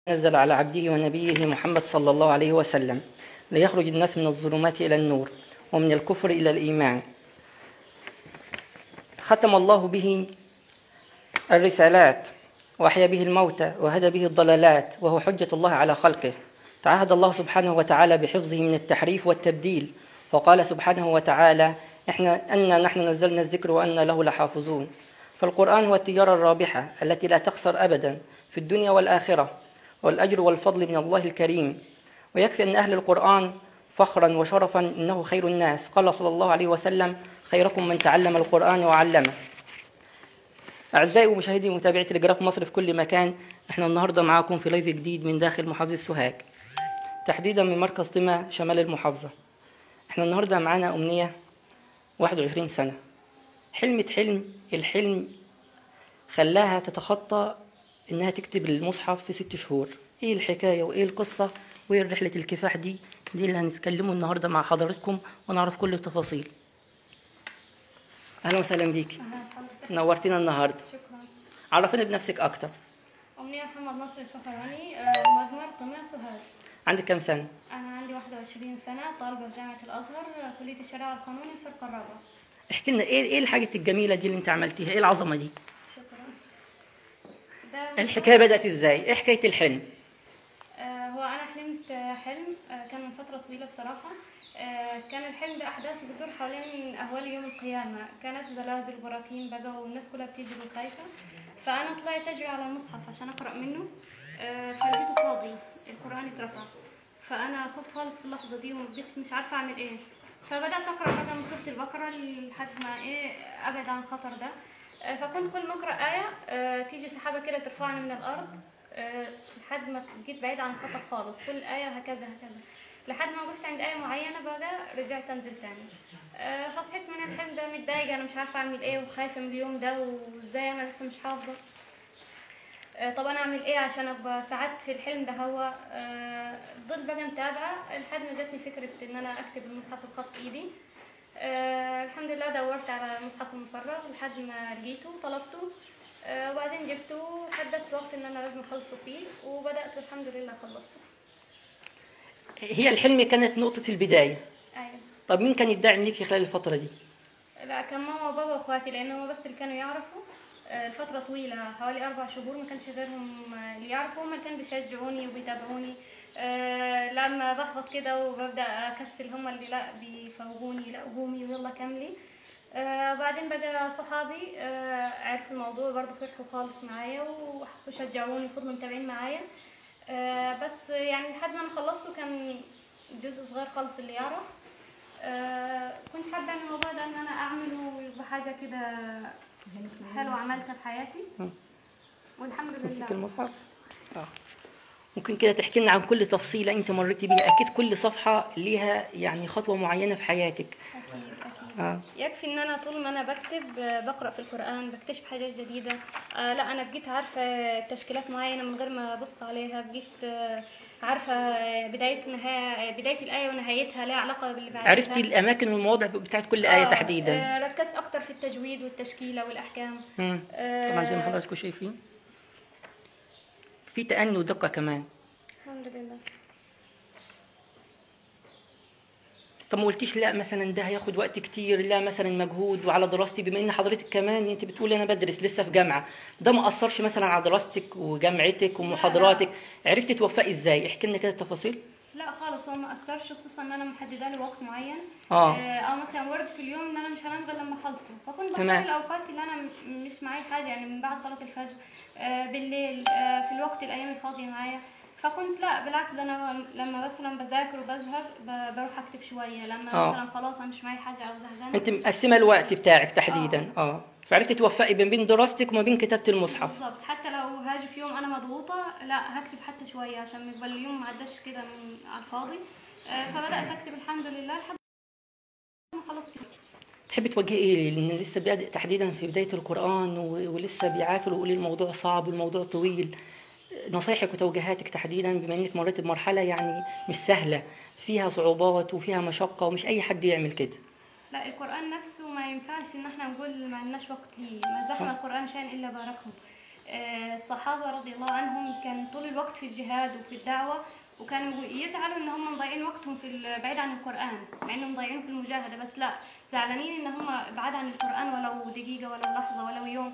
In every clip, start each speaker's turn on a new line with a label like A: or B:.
A: نزل على عبده ونبيه محمد صلى الله عليه وسلم ليخرج الناس من الظلمات إلى النور ومن الكفر إلى الإيمان ختم الله به الرسالات وأحيا به الموتى وهدى به الضلالات وهو حجة الله على خلقه تعهد الله سبحانه وتعالى بحفظه من التحريف والتبديل وقال سبحانه وتعالى إحنا أنا نحن نزلنا الذكر وأنا له لحافظون فالقرآن هو التجارة الرابحة التي لا تخسر أبدا في الدنيا والآخرة والأجر والفضل من الله الكريم ويكفي أن أهل القرآن فخرا وشرفا إنه خير الناس قال صلى الله عليه وسلم خيركم من تعلم القرآن وعلمه أعزائي ومشاهدي ومتابعي تلجراف مصر في كل مكان احنا النهاردة معاكم في لايف جديد من داخل محافظة سوهاج تحديدا من مركز طمع شمال المحافظة احنا النهاردة معانا أمنية 21 سنة حلمت حلم الحلم خلاها تتخطى انها تكتب المصحف في ست شهور ايه الحكاية وايه القصة وايه رحلة الكفاح دي دي اللي هنتكلمه النهاردة مع حضراتكم ونعرف كل التفاصيل اهلا وسهلا بيكي
B: أهلا بحضرتك.
A: نورتينا النهاردة
B: شكرا
A: عرفينا بنفسك اكتر
B: أمنية محمد نصر الفخراني آه، مجموعة طميع سوهاج
A: عندك كام سنة
B: أنا عندي 21 سنة طالبة في جامعة الأزهر آه، كلية الشريعة والقانون الفرقة الرابعة
A: احكي لنا ايه ايه الحاجة الجميلة دي اللي انت عملتيها ايه العظمة دي
B: شكرا ده
A: الحكاية بدأت ازاي ايه حكاية الحلم
B: آه، هو أنا حلمت آه، حلم آه، كان من فترة طويلة بصراحة آه، كان الحلم ده أحداث بتدور حوالين أهوال يوم القيامة كانت زلازل وبراكين بقى والناس كلها بتجري وخايفة فأنا طلعت أجري على المصحف عشان أقرأ منه آه، فلقيته فاضي القرآن اترفع فأنا خفت خالص في اللحظة دي ومبقتش مش عارفة أعمل إيه فبدأت أقرأ بقى من سورة البقرة لحد ما إيه أبعد عن الخطر ده آه، فكنت كل ما أقرأ آية آه، تيجي سحابة كده ترفعني من الأرض آه، لحد ما جيت بعيد عن الخطر خالص كل آية هكذا هكذا لحد ما وقفت عند آية معينة بقى رجعت أنزل تاني آه، فصحيت من الحلم ده متضايقة أنا مش عارفة أعمل إيه وخايفة من اليوم ده وإزاي أنا لسه مش حافظة آه، طب انا اعمل ايه عشان ابقى ساعات في الحلم ده هو آه، ضل بقى متابعه لحد ما جاتني فكره ان انا اكتب المصحف بخط ايدي آه، الحمد لله دورت على المصحف المفرغ لحد ما لقيته طلبته آه، وبعدين جبته وحددت وقت ان انا لازم اخلصه فيه وبدات الحمد لله خلصته
A: هي الحلم كانت نقطة البداية
B: ايوه
A: طب مين كان يدعم ليكي خلال الفترة دي
B: لا كان ماما وبابا واخواتي لان هم بس اللي كانوا يعرفوا آه، فترة طويلة حوالي أربع شهور ما كانش غيرهم آه، اللي يعرفوا هم اللي كانوا بيشجعوني وبيتابعوني آه، لما بحبط كده وببدأ أكسل هم اللي لا بيفوقوني لا قومي ويلا كملي آه، بعدين بقى صحابي آه، عرفوا الموضوع برضه فرحوا خالص معايا و- وشجعوني فضلوا متابعين معايا آه، بس يعني لحد ما انا خلصته كان جزء صغير خالص اللي يعرف آه، كنت حابة ان الموضوع ده ان انا اعمله ويبقى حاجة كده حلوة عملتها في حياتي
A: مم.
B: والحمد
A: تمسك
B: لله
A: المصحف اه ممكن كده تحكي لنا عن كل تفصيلة انت مريتي بيها اكيد كل صفحة ليها يعني خطوة معينة في حياتك
B: أكيد أكيد
A: اه
B: يكفي ان انا طول ما انا بكتب آه، بقرا في القران بكتشف حاجات جديده آه لا انا بقيت عارفه تشكيلات معينه من غير ما ابص عليها بقيت آه عارفه آه، بدايه نهايه بدايه الايه ونهايتها لها علاقه باللي بعدها
A: عرفتي الاماكن والمواضع بتاعت كل آية
B: آه،
A: تحديدا
B: آه ركزت اكتر في التجويد والتشكيله والاحكام
A: مم.
B: آه،
A: طبعا زي ما حضراتكم شايفين في تأني ودقة كمان
B: الحمد لله
A: طب ما قلتيش لا مثلا ده هياخد وقت كتير لا مثلا مجهود وعلى دراستي بما ان حضرتك كمان انت بتقولي انا بدرس لسه في جامعه ده ما اثرش مثلا على دراستك وجامعتك ومحاضراتك عرفتي توفقي ازاي احكي لنا كده التفاصيل
B: لا خالص هو ما اثرش خصوصا ان انا محدده له وقت معين
A: آه.
B: او مثلا ورد في اليوم ان انا مش هنام غير لما اخلصه فكنت
A: تمام.
B: بختار الاوقات اللي انا م- مش معايا حاجه يعني من بعد صلاه الفجر آه، بالليل آه، في الوقت الايام الفاضيه معايا فكنت لا بالعكس ده انا لما مثلا بذاكر وبزهق ب- بروح اكتب شويه لما
A: آه.
B: مثلا خلاص انا مش معايا حاجه او زهقانه
A: انت مقسمه الوقت بتاعك تحديدا اه فعرفتي توفقي بين بين دراستك وما بين كتابه المصحف
B: بالظبط حتى لو هاجي في يوم انا مضغوطه لا هكتب حتى شويه عشان ما يبقى اليوم ما عداش كده من على الفاضي آه، فبدات اكتب الحمد لله لحد ما خلصت
A: تحبي توجهي ايه لان لسه بادئ تحديدا في بدايه القران و- ولسه بيعافر ويقول الموضوع صعب والموضوع طويل نصايحك وتوجيهاتك تحديدا بما انك مريت بمرحله يعني مش سهله فيها صعوبات وفيها مشقه ومش اي حد يعمل كده
B: لا القرآن نفسه ما ينفعش إن احنا نقول ما لناش وقت ليه ما زحم القرآن شيئا إلا باركه آه، الصحابة رضي الله عنهم كان طول الوقت في الجهاد وفي الدعوة وكانوا يزعلوا ان هم مضيعين وقتهم في ال- بعيد عن القرآن مع انهم مضيعينه في المجاهدة بس لا زعلانين ان هم بعاد عن القرآن ولو دقيقة ولو لحظة ولو يوم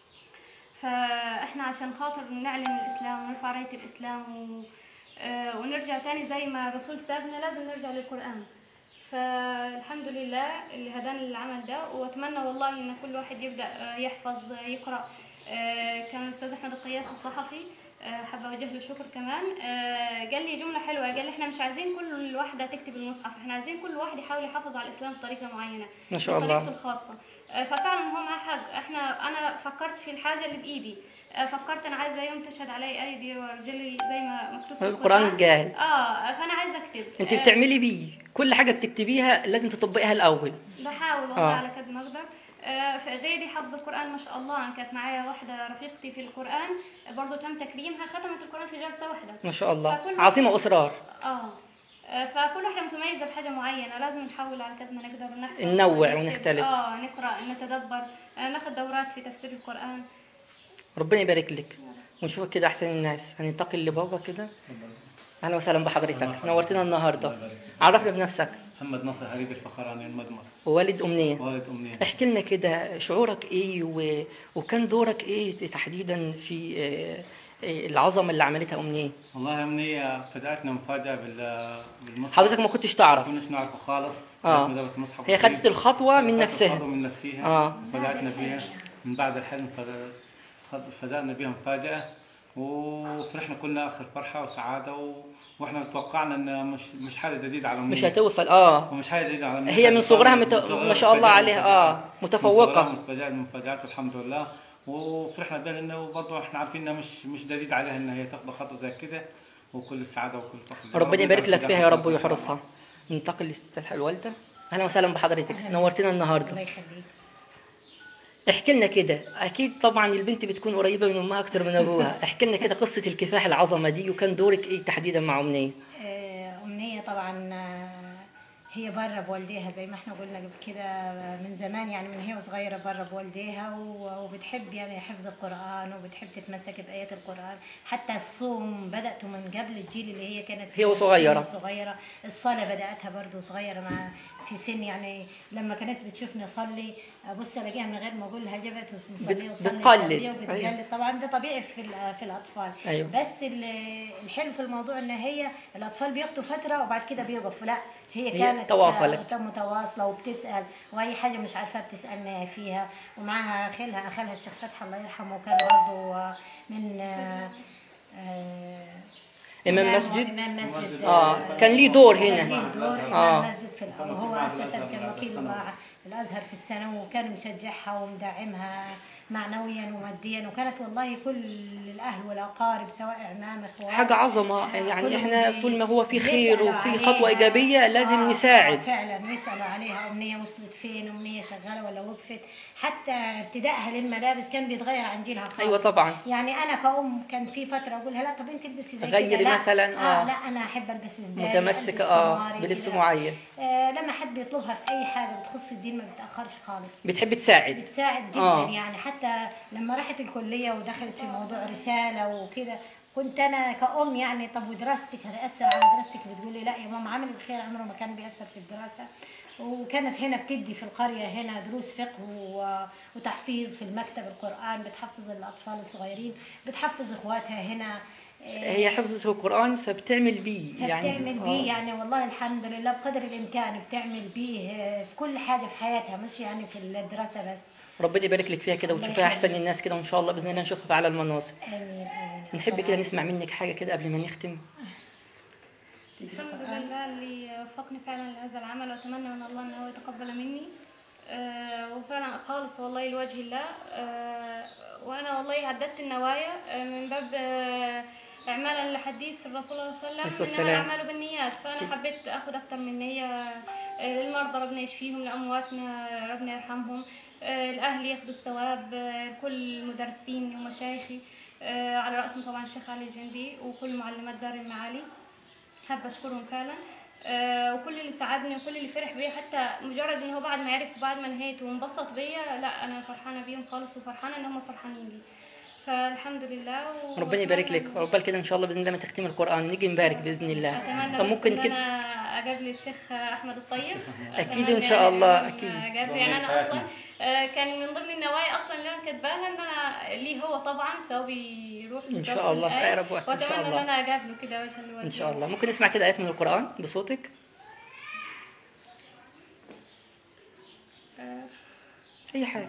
B: فاحنا عشان خاطر نعلن الاسلام ونرفع رايه الاسلام و... آه، ونرجع تاني زي ما الرسول سابنا لازم نرجع للقران فالحمد لله اللي هدانا للعمل ده واتمنى والله ان كل واحد يبدا آه، يحفظ آه، يقرا آه، كان الاستاذ احمد القياس الصحفي آه، حابه اوجه له شكر كمان آه، قال لي جمله حلوه قال لي احنا مش عايزين كل واحده تكتب المصحف احنا عايزين كل واحد يحاول يحافظ على الاسلام بطريقه معينه
A: ما شاء الله.
B: بطريقته الخاصه آه، ففعلا هو معاه حق احنا انا فكرت في الحاجه اللي بايدي آه، فكرت انا عايزه يوم تشهد علي ايدي ورجلي زي ما مكتوب في
A: القرآن جاهل.
B: اه فانا عايزه اكتب
A: انت
B: آه،
A: بتعملي بيه كل حاجه بتكتبيها لازم تطبقيها الاول
B: بحاول والله
A: آه.
B: على قد ما اقدر آه، فغيري حفظ القرآن ما شاء الله أنا كانت معايا واحدة رفيقتي في القرآن برضو تم تكريمها ختمت القرآن في جلسة واحدة
A: ما شاء الله
B: فكل-
A: عظيمه اصرار
B: اه آه، فكل واحدة متميزة بحاجة معينة لازم نحاول على قد ما نقدر نحفظ
A: ننوع
B: ونكتب.
A: ونختلف.
B: اه نقرأ نتدبر آه، ناخد دورات في تفسير القرآن
A: ربنا يبارك لك ونشوفك كده احسن الناس هننتقل لبابا كده اهلا وسهلا بحضرتك نورتنا النهارده عرفنا بنفسك
C: محمد ناصر هريد الفخراني المدمر
A: ووالد امنيه
C: والد أمنية
A: احكي لنا كده شعورك ايه و... وكان دورك ايه تحديدا في آه، آه، العظمه اللي عملتها امنيه
C: والله أمنية فاجأتنا مفاجأة بال بالمصحف
A: حضرتك ما كنتش
C: ما
A: تعرف
C: كناش نعرفه خالص
A: آه.
C: كانت مدرسة مصحف
A: هي خدت
C: جديد.
A: الخطوه من
C: خدت
A: نفسها
C: الخطوة من نفسها
A: آه.
C: فاجأتنا بيها من بعد الحلم فاجأ- فاجأنا بيها مفاجأة وفرحنا كلنا آخر فرحة وسعادة و... واحنا توقعنا ان مش مش حاجة جديدة على أمنية
A: مش هتوصل اه
C: ومش حاجة جديدة على أمنية
A: هي من صغرها مت...
C: من صغرها
A: ما شاء الله
C: متفاجئة-
A: عليها اه
C: من
A: متفوقه
C: صغرها متفاجئة من مفاجآت الحمد لله وفرحنا بها لانه برضه احنا عارفين انها مش مش جديد عليها ان هي تاخد خطوه زي كده وكل السعاده وكل الفخر
A: ربنا يبارك لك فيها يا رب ويحرسها ننتقل لست الوالده اهلا وسهلا بحضرتك نورتنا
D: الله
A: النهارده
D: يخليك
A: احكي لنا كده اكيد طبعا البنت بتكون قريبه من امها اكتر من ابوها احكي لنا كده قصه الكفاح العظمه دي وكان دورك ايه تحديدا مع امنيه
D: آه، أمنية طبعا آه، هي بره بوالديها زي ما احنا قلنا قبل كده من زمان يعني من هي وصغيرة بره بوالديها و- وبتحب يعني حفظ القرآن وبتحب تتمسك بآيات القرآن حتى الصوم بدأته من قبل الجيل اللي هي كانت
A: هي وصغيرة.
D: صغيرة الصلاة بدأتها برضو صغيرة مع في سن يعني لما كانت بتشوفني اصلي ابص الاقيها من غير ما اقول لها جبت مصليه
A: بت-
D: وصلي
A: بتقلد.
D: وصلي
A: أيوة.
D: وبتقلد طبعا ده طبيعي في ال- في الاطفال
A: أيوة.
D: بس ال- الحلو في الموضوع ان هي الاطفال بياخدوا فتره وبعد كده بيوقفوا لا هي
A: هي
D: كانت
A: تواصلت.
D: آه، متواصله وبتسال واي حاجه مش عارفاها بتسالنا فيها ومعاها خالها خالها الشيخ فتحي الله يرحمه كان برضه آه، من آه، آه،
A: إمام مسجد؟
D: امام مسجد
A: آه، كان ليه دور هنا.
D: كان ليه دور
A: آه.
D: امام مسجد في الأول. وهو اساسا كان وكيل مع الازهر في الثانوي وكان مشجعها ومدعمها معنويا وماديا وكانت والله كل الاهل والاقارب سواء اعمام اخوات
A: حاجه عظمه يعني
D: كلهم
A: احنا
D: بي-
A: طول ما هو في خير
D: بيسألوا
A: وفي
D: عليها.
A: خطوه ايجابيه لازم
D: آه،
A: نساعد
D: فعلا يسالوا عليها امنيه وصلت فين امنيه شغاله ولا وقفت حتى ابتدائها للملابس كان بيتغير عن جيلها خالص
A: أيوة طبعا.
D: يعني انا كأم كان في فتره اقول لها لا طب انت البسي زي
A: غيري
D: كده. لا.
A: مثلاً، آه.
D: اه لا انا احب البس ازداري
A: متمسكه
D: ألبس
A: اه
D: خماري
A: بلبس
D: كده.
A: معين
D: آه لما حد بيطلبها في اي حاجه بتخص الدين ما بتاخرش خالص
A: بتحب تساعد
D: بتساعد جدا
A: آه.
D: آه. يعني حتى لما راحت الكليه ودخلت في موضوع رساله وكده كنت انا كأم يعني طب ودراستك هتأثر على دراستك بتقولي لا يا ماما عامل الخير عمره ما كان بيأثر في الدراسة وكانت هنا بتدي في القرية هنا دروس فقه و- وتحفيظ في المكتب القرآن بتحفظ الأطفال الصغيرين بتحفظ إخواتها هنا آه،
A: هي حفظت القران فبتعمل بيه يعني
D: فبتعمل
A: آه.
D: بيه يعني والله الحمد لله بقدر الامكان بتعمل بيه آه، في كل حاجه في حياتها مش يعني في الدراسه بس
A: ربنا يبارك لك فيها كده
D: الله
A: وتشوفيها
D: يخليك.
A: احسن الناس كده وان شاء الله باذن الله نشوفها على المناصب
D: امين امين
A: نحب كده نسمع منك حاجه كده قبل ما نختم
B: الحمد لله اللي وفقني فعلا لهذا العمل واتمنى من الله ان هو يتقبل مني آه، وفعلا خالص والله لوجه الله آه، وانا والله عددت النوايا آه، من باب آه، اعمالا لحديث الرسول صلى الله عليه
A: عليه
B: وسلم
A: الصلاة
B: انما
A: والسلام.
B: الاعمال بالنيات فانا حبيت اخذ اكثر من نيه آه، للمرضى ربنا يشفيهم لامواتنا ربنا يرحمهم آه، الاهل ياخذوا الثواب آه، كل مدرسين ومشايخي آه، على راسهم طبعا الشيخ علي الجندي وكل معلمات دار المعالي حابه اشكرهم فعلا آه وكل اللي ساعدني وكل اللي فرح بيا حتى مجرد ان هو بعد ما عرف وبعد ما نهيت وانبسط بيا لا انا فرحانه بيهم خالص وفرحانه ان هم فرحانين بي فالحمد لله و...
A: ربنا يبارك لك عقبال كده ان شاء الله باذن الله ما تختم القران نيجي نبارك باذن الله
B: اتمنى
A: طب
B: بس
A: ممكن
B: ان
A: كده
B: انا اقابل الشيخ احمد الطيب
A: أكيد
B: أتمنى
A: إن شاء الله،
B: إن
A: أكيد.
B: اقابله يعني انا اصلا آه، كان من ضمن النوايا اصلا اللي انا كاتباها ان انا ليه هو طبعا سواء بيروح
A: إن
B: مسابقة
A: شاء الله، في
B: الآية،
A: أقرب وقت إن شاء
B: واتمنى
A: الله.
B: ان انا اقابله كده وجها لوجه
A: ان شاء الله ممكن نسمع كده ايات من القران بصوتك
B: آه،
A: اي حاجه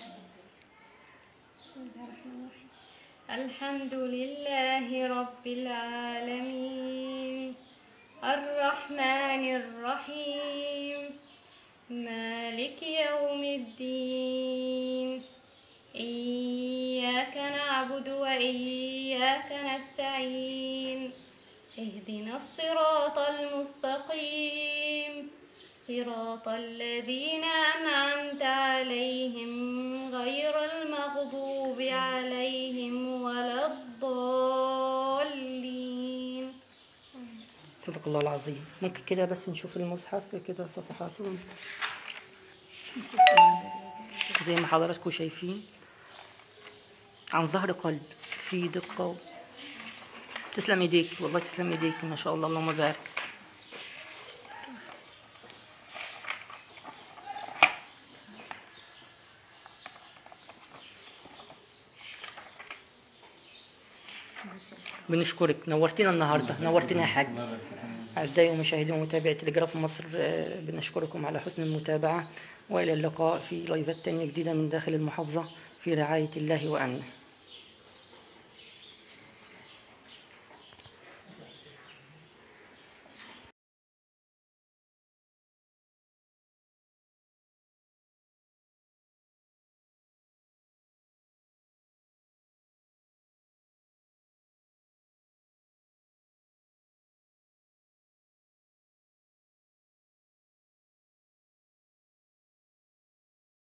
B: بسم الله الرحمن الرحيم الحمد لله رب العالمين الرحمن الرحيم مالك يوم الدين إياك نعبد وإياك نستعين اهدنا الصراط المستقيم صراط الذين أنعمت عليهم غير المغضوب عليهم ولا الضالين
A: صدق الله العظيم ممكن كده بس نشوف المصحف كده صفحاته زي ما حضراتكم شايفين عن ظهر قلب في دقة تسلم ايديك والله تسلم ايديك ما شاء الله اللهم بارك بنشكرك نورتينا النهارده نورتينا يا حاج أعزائي المشاهدين ومتابعي تلجراف مصر آه، بنشكركم على حسن المتابعة وإلى اللقاء في لايفات تانية جديدة من داخل المحافظة في رعاية الله وأمنه